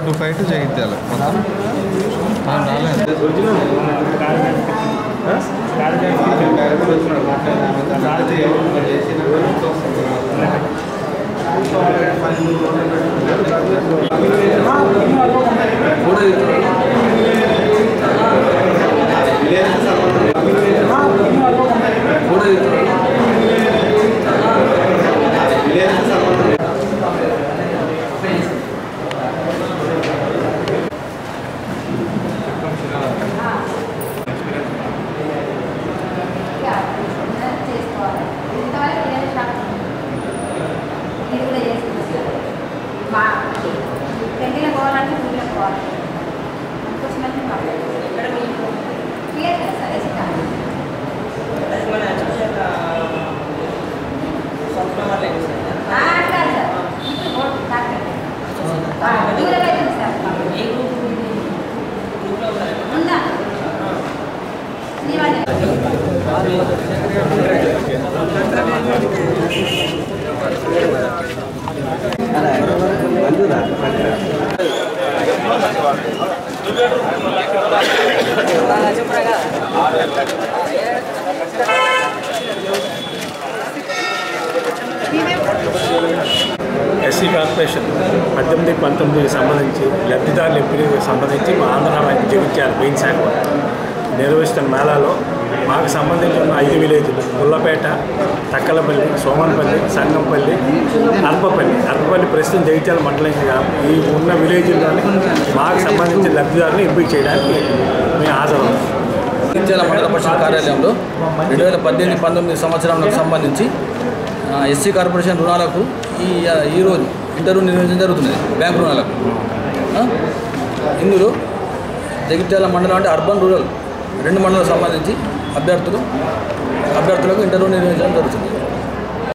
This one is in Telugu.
టూ ఫైవ్ టు జగిత్యాల మొత్తం మనం రాలేదు చేసుకోవాలి ఇంతవరకు ఏదైనా షాప్ ఇది కూడా చేసుకుంటారు మా పెళ్ళిలో పోవాలంటే ఊళ్ళో పోవాలి అందుకోసమని ఇక్కడ మీకు క్లియర్ కదా సార్ ఎస్టీ కార్డు ఆ, అట్లా సార్ ఇప్పుడు ఓటు డాక్టర్ ఆ, దూరం అవుతుంది సార్ ఉందా శ్రీవాణి ఎస్సీ కార్పొరేషన్ పద్దెనిమిది పంతొమ్మిదికి సంబంధించి లబ్ధిదారుల ఎంపికకి సంబంధించి మా ఆంధ్ర బ్యాంక్ జగిత్యాల మెయిన్ శాఖ నిర్వహిస్తున్న మేళాలో మాకు సంబంధించిన ఐదు విలేజ్లు ముల్లపేట తక్కలపల్లి సోమన్పల్లి సంగంపల్లి అర్పపల్లి అర్పపల్లి ప్రస్తుతం జగిత్యాల మండలంగా ఈ ఉన్న విలేజ్లోని మాకు సంబంధించిన లబ్ధిదారులను ఎంపిక చేయడానికి మేము హాజరవుతాం ఇత్యాల మండల పరిషత్ కార్యాలయంలో రెండు వేల పద్దెనిమిది పంతొమ్మిది సంవత్సరాలకు సంబంధించి ఆ, ఎస్సీ కార్పొరేషన్ రుణాలకు ఈ ఈరోజు ఇంటర్వ్యూ నిర్వహించడం జరుగుతున్నది బ్యాంక్ రుణాలకు ఆ, ఇందులో జగిత్యాల మండలం అంటే అర్బన్ రూరల్ రెండు మండలాలకు సంబంధించి అభ్యర్థులు అభ్యర్థులకు ఇంటర్వ్యూ నిర్వహించడం జరుగుతుంది